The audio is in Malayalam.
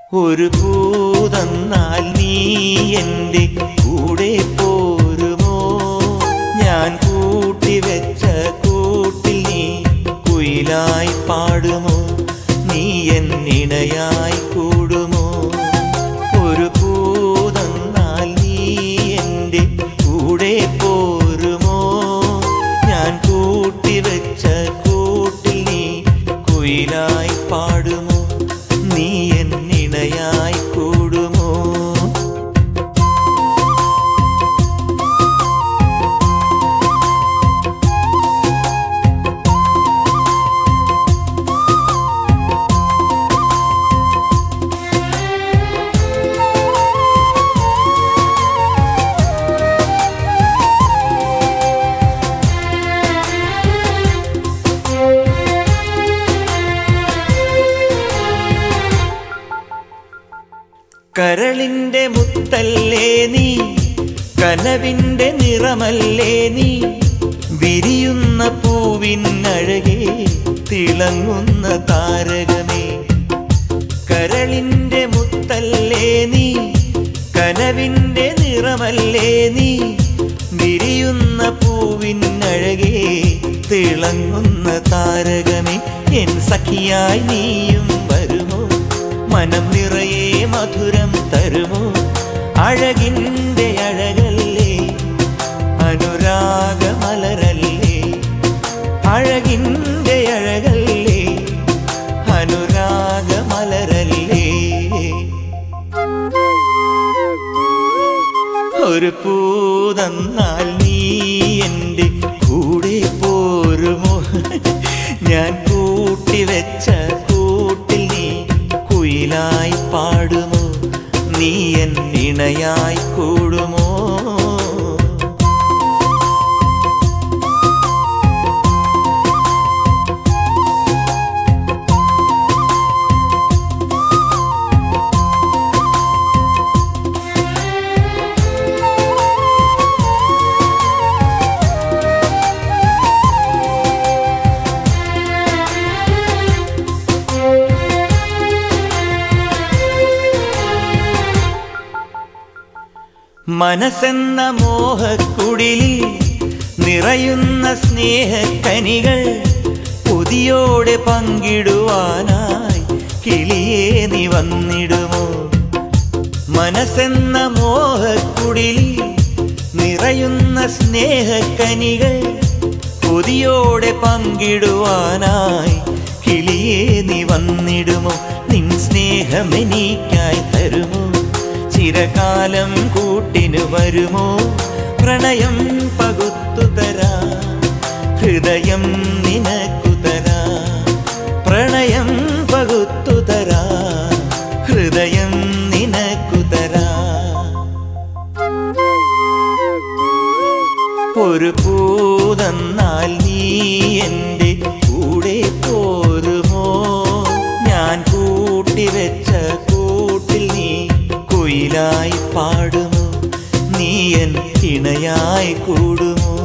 ഒരു പൂതന്നാൽ നീ എൻ്റെ കൂടെ പോരുമോ ഞാൻ കൂട്ടിവെച്ച കൂട്ടിൽ നീ കുയിലായി പാടുമോ നീ എന്നിണയായി കൂടുമോ ഒരു പൂതന്നാൽ നീ എൻ്റെ കൂടെ പോരുമോ ഞാൻ കൂട്ടിവെച്ച കൂട്ടിൽ നീ കുയിലായി പാടുമോ നീ എന്നിണയായി കൂടുമോ കരളിന്റെ മുത്തല്ലേ നീ കനവിന്റെ നിറമല്ലേ നീ വിരിയുന്ന പൂവിനഴകെ തിളങ്ങുന്ന താരകമേ കരളിന്റെ മുത്തല്ലേ നീ കനവിന്റെ നിറമല്ലേ നീ വിരിയുന്ന പൂവിനഴകെ തിളങ്ങുന്ന താരകമേ എൻ സഖിയായി നീയും വരുമോ മനം നിറയെ മധുരം തരുമോ അഴകിൻ്റെ അഴകല്ലേ അനുരാഗമലരല്ലേ അഴകിൻ്റെ അഴകല്ലേ അനുരാഗമലരല്ലേ ഒരു പൂതന്നാൽ നീ എൻ്റെ കൂടെ പോരുമോ ഞാൻ കൂട്ടിവെച്ച കൂട്ടിൽ നീ കുയിലായി പാടുമോ നീ എൻ ഇണയായി കൂടുമോ മനസ്സെന്ന മോഹക്കുടിലിൽ നിറയുന്ന സ്നേഹക്കനികൾ കൊതിയോടെ പങ്കിടുവാനായി കിളിയേ നീ വന്നിടുമോ മനസ്സെന്ന മോഹക്കുടിലിൽ നിറയുന്ന സ്നേഹക്കനികൾ കൊതിയോടെ പങ്കിടുവാനായി കിളിയേ നീ വന്നിടുമോ നിൻ സ്നേഹമെനിക്കായി തരുമോ ചിരകാലം കൂട്ടിനു വരുമോ പ്രണയം പകുത്തു തരാ ഹൃദയം നിനക്കു തരാ പ്രണയം പകുത്തു തരാ ഹൃദയം നിനക്കു തരാ ഒരു പൂതന്നാൽ നീ എൻ്റെ കൂടെ പോരുമോ ഞാൻ കൂട്ടിവെച്ച കൂട്ടിൽ നീ കുയിലായി പാടുമോ നീ എൻ ഇണയായി കൂടുമോ